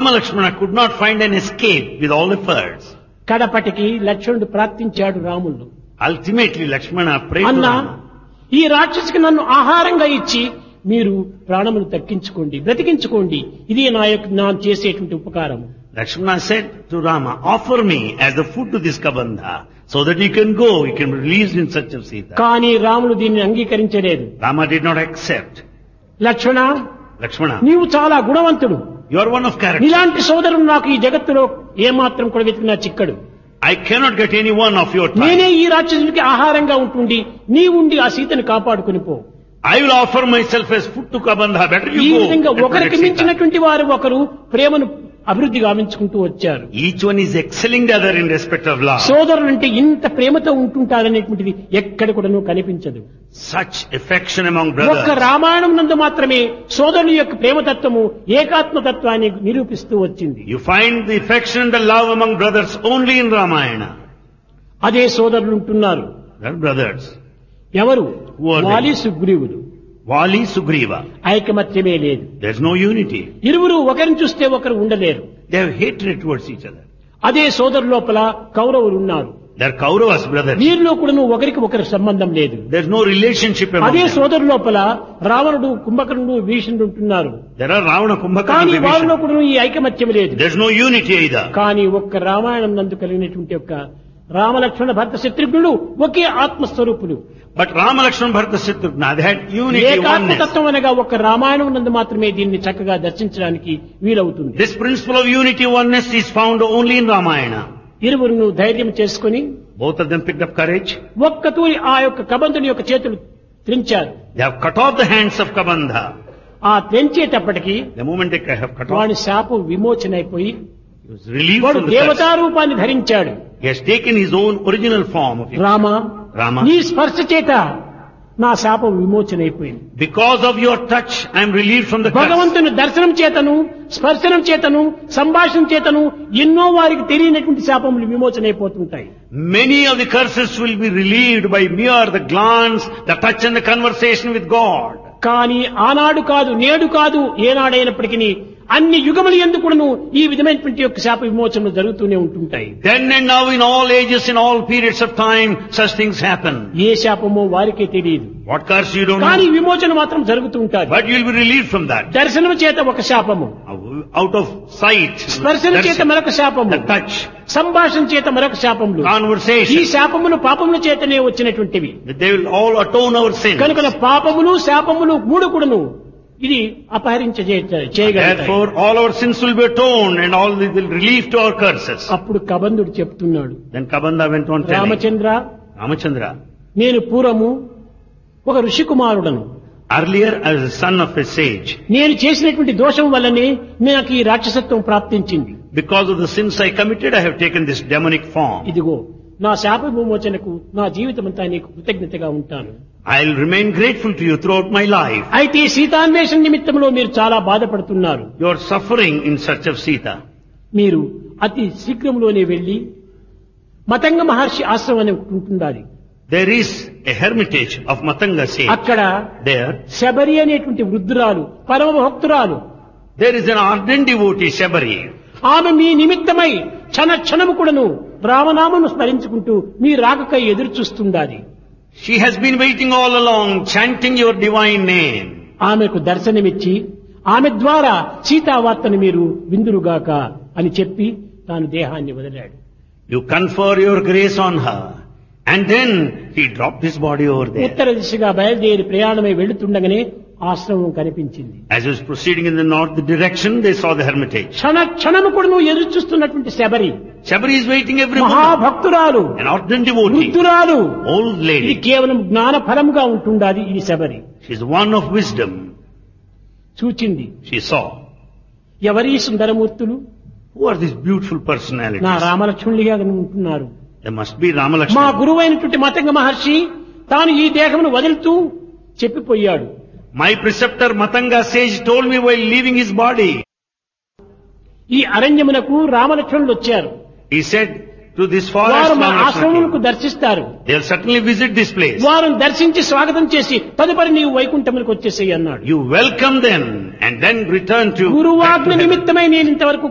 Lakshmana could not find an escape with all efforts. కడపటికి లక్ష్మణుడు ప్రార్థించాడు రాముడు Ultimately, Lakshmana prayed to అన్నా Rama. ఈ రాక్షసికి నన్ను ఆహారంగా ఇచ్చి మీరు ప్రాణములు దక్కించుకోండి బ్రతికించుకోండి ఇది నా యొక్క నా చేసేటువంటి ఉపకారం Lakshmana said to Rama, offer me as the food to this Kabandha so that you can go, you can be released in search of Sita. కానీ రాముడు దీన్ని అంగీకరించలేదు Rama did not accept. Lakshmana Lakshmana, నీవు చాలా గుణవంతుడు you are one of character. ఇలాంటి సోదరుడు నాకు ఈ జగత్తులో ఏమాత్రం కూడా వెతికినా చిక్కడు I cannot get any one of your నేనే type. ఈ రాక్షసుడికి ఆహారంగా ఉంటుండి నీవుండి ఆ సీతను కాపాడుకుని పో I will offer myself as food to Kabandha. Better ఈ you go. విధంగా and ఒకరికి protect Sita. మించినటువంటి వారు ఒకరు ప్రేమను అభివృద్ధి గావించుకుంటూ వచ్చారు Each one is excelling the other in respect of love. సోదరులు అంటే ఇంత ప్రేమతో ఉంటుంటారనేటువంటిది ఎక్కడ కూడాను కనిపించదు Such affection among ఒక్క brothers. రామాయణం నందు మాత్రమే సోదరుని యొక్క ప్రేమతత్వము ఏకాత్మతత్వాన్ని నిరూపిస్తూ వచ్చింది You find the affection and the love among brothers only in Ramayana. అదే సోదరులు ఉంటున్నారు They are brothers. ఎవరు Who are they? వాలి సుగ్రీవులు Vali Sugriva. ఐకమత్యమే లేదు There's no unity. ఇరువురు ఒకరిని చూస్తే ఒకరు ఉండలేరు They have hatred towards each other. అదే సోదరు లోపల కౌరవులు ఉన్నారు They are Kauravas brothers. వీరిలో కూడా ఒకరికి ఒకరి సంబంధం లేదు There's no relationship among అదే them. సోదరు లోపల రావణుడు కుంభకర్ణుడు భీషణుడు ఉంటున్నారు There are Ravana Kumbhakarna కానీ వారిలో Vibhishana. కూడా ఈ ఐకమత్యం లేదు There's no unity either. కానీ ఒక్క రామాయణం నందు కలిగినటువంటి యొక్క రామలక్ష్మణ భర్త శత్రుఘ్నుడు ఒకే ఆత్మస్వరూపులు But Rama Lakshmana Bharata Shatrugna, they had unity, oneness. ఏకాత్మతత్వం అనగా ఒక రామాయణం నందు మాత్రమే దీన్ని చక్కగా దర్శించడానికి వీలవుతుంది This principle of unity, oneness is found only in Ramayana. ఇరువురును ధైర్యం చేసుకుని Both of them picked up courage. ఒక్క తూరి ఆ యొక్క కబంధుని యొక్క చేతులు త్రించారు They have cut off the hands of Kabandha. ఆ త్రెంచేటప్పటికి The moment they have cut off, వాడి శాపం విమోచన అయిపోయి he was relieved వాడు from the curse. దేవతా రూపాన్ని ధరించాడు He has taken his own original form of Rama Rama. నీ స్పర్శ చేత నా శాపం విమోచన అయిపోయింది Because of your touch, I am relieved from the curse. భగవంతుని దర్శనం చేతను స్పర్శనం చేతను సంభాషణ చేతను ఎన్నో వారికి తెలియనటువంటి శాపములు విమోచన అయిపోతుంటాయి Many of the curses will be relieved by mere the glance, the touch and the conversation with God. కానీ ఆనాడు కాదు నేడు కాదు ఏనాడైనప్పటికీ అన్ని యుగములు ఎందుకును ఈ విధమైనటువంటి యొక్క శాప విమోచనలు జరుగుతూనే ఉంటుంటాయి Then and now in all ages, in all periods of time, such things happen. ఏ శాపమో వారికే తెలియదు What curse you don't కానీ know. విమోచన మాత్రం జరుగుతూ ఉంటుంది But you will be relieved from that. దర్శనం చేత ఒక శాపము Out of sight, స్పర్శన చేత darshan, మరొక శాపము the touch, సంభాషణ చేత మరొక శాపములు ఈ conversation, శాపములు పాపముల చేతనే వచ్చినటువంటివి they will all atone our sins. కనుక పాపములు శాపములు మూడు కూడాను ఇది అపహరించ చేయగలుగుతాయి Therefore, all our sins will be atoned and all the the relief to our curses. అప్పుడు కబంధుడు చెప్తున్నాడు Then Kabanda went on telling, Ramachandra Ramachandra, నేను పూర్వము ఒక ఋషికుమారుడను earlier as a son of a sage, నేను చేసినటువంటి దోషం వల్లనే నాకు ఈ రాక్షసత్వం ప్రాప్తించింది because of the sins I committed, I have taken this demonic form. ఇదిగో నా శాప విమోచనకు నా జీవితమంతా నీకు కృతజ్ఞతగా ఉంటాను I'll remain grateful to you throughout my life. అయితే సీతాన్వేషణ నిమిత్తంలో మీరు చాలా బాధపడుతున్నారు You are suffering in search of Sita. మీరు అతి శీఘ్రంలోనే వెళ్లి మతంగ మహర్షి ఆశ్రమం అని ఒకటి ఉంటుండాలి There is a hermitage of Matanga sage. అక్కడ There, శబరి అనేటువంటి వృద్ధురాలు పరమ భక్తురాలు there is an ardent devotee, Shabari. ఆమె మీ నిమిత్తమై క్షణ క్షణము కూడాను రామనామను స్మరించుకుంటూ మీ రాకకై ఎదురు చూస్తుండాలి She has been waiting all along, chanting your divine name. ఆమెకు దర్శనమిచ్చి ఆమె ద్వారా సీతావార్తను మీరు విందురుగాక అని చెప్పి తాను దేహాన్ని వదిలాడు You confer your grace on her. And then he dropped his body over there. ఉత్తర దిశగా బయలుదేరి ప్రయాణమై వెళుతుండగానే ఆశ్రమం కనిపించింది As he was proceeding in the north direction, they saw the hermitage. క్షణ క్షణము కూడా నువ్వు ఎదురు చూస్తున్నటువంటి Sabari Shabari is waiting every moment. మహాభక్తురాలు An ardent devotee, వృద్ధురాలు old ఇది lady. కేవలం జ్ఞాన ఫలముగా ఉంటుండాలి ఈ Sabari She is one of wisdom. చూచింది She saw. ఎవరి సుందరమూర్తులు Who are these beautiful నా personalities? రామలక్ష్మణులుగా ఉంటున్నారు There must be మా Ramalakshmana. గురువైనటువంటి మతంగ మహర్షి తాను ఈ దేహమును వదులుతూ చెప్పిపోయాడు My preceptor Matanga sage told me while leaving his body. ఈ అరణ్యమునకు రామలక్ష్మణులు వచ్చారు He said to this వారు forest, మా Ramalakshmana ఆశ్రమములకు came. దర్శిస్తారు they'll certainly visit this place. వారిని దర్శించి స్వాగతం చేసి తదుపరి నీవు వైకుంఠములకు వచ్చేసేయి అన్నాడు You welcome them and then return to. గురువాజ్ఞ back to heaven. నిమిత్తమై నేను ఇంతవరకు